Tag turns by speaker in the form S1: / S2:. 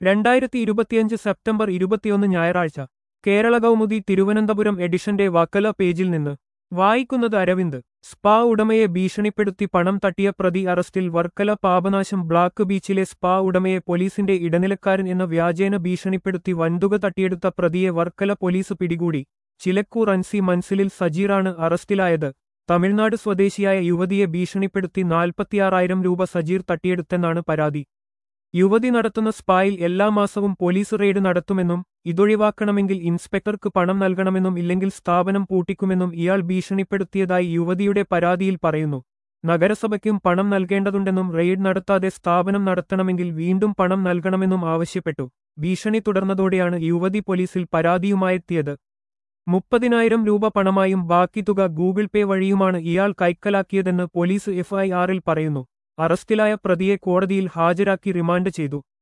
S1: രണ്ടായിരത്തി ഇരുപത്തിയഞ്ച് സെപ്റ്റംബർ ഇരുപത്തിയൊന്ന് ഞായറാഴ്ച കേരള കൗമുദി തിരുവനന്തപുരം എഡിഷന്റെ വക്കല പേജിൽ നിന്ന് വായിക്കുന്നത് അരവിന്ദ് സ്പാ ഉടമയെ ഭീഷണിപ്പെടുത്തി പണം തട്ടിയ പ്രതി അറസ്റ്റിൽ വർക്കല പാപനാശം ബ്ലാക്ക് ബീച്ചിലെ സ്പാ ഉടമയെ പോലീസിന്റെ ഇടനിലക്കാരൻ എന്ന വ്യാജേന ഭീഷണിപ്പെടുത്തി വൻതുക തട്ടിയെടുത്ത പ്രതിയെ വർക്കല പോലീസ് പിടികൂടി ചിലക്കൂർ അൻസി മൻസിലിൽ സജീറാണ് അറസ്റ്റിലായത് തമിഴ്നാട് സ്വദേശിയായ യുവതിയെ ഭീഷണിപ്പെടുത്തി നാൽപ്പത്തിയാറായിരം രൂപ സജീർ തട്ടിയെടുത്തെന്നാണ് പരാതി യുവതി നടത്തുന്ന സ്പായിൽ എല്ലാ മാസവും പോലീസ് റെയ്ഡ് നടത്തുമെന്നും ഇതൊഴിവാക്കണമെങ്കിൽ ഇൻസ്പെക്ടർക്ക് പണം നൽകണമെന്നും ഇല്ലെങ്കിൽ സ്ഥാപനം പൂട്ടിക്കുമെന്നും ഇയാൾ ഭീഷണിപ്പെടുത്തിയതായി യുവതിയുടെ പരാതിയിൽ പറയുന്നു നഗരസഭയ്ക്കും പണം നൽകേണ്ടതുണ്ടെന്നും റെയ്ഡ് നടത്താതെ സ്ഥാപനം നടത്തണമെങ്കിൽ വീണ്ടും പണം നൽകണമെന്നും ആവശ്യപ്പെട്ടു ഭീഷണി തുടർന്നതോടെയാണ് യുവതി പോലീസിൽ പരാതിയുമായെത്തിയത് മുപ്പതിനായിരം രൂപ പണമായും ബാക്കി തുക ഗൂഗിൾ പേ വഴിയുമാണ് ഇയാൾ കൈക്കലാക്കിയതെന്ന് പോലീസ് എഫ്ഐആറിൽ പറയുന്നു അറസ്റ്റിലായ പ്രതിയെ കോടതിയിൽ ഹാജരാക്കി റിമാൻഡ് ചെയ്തു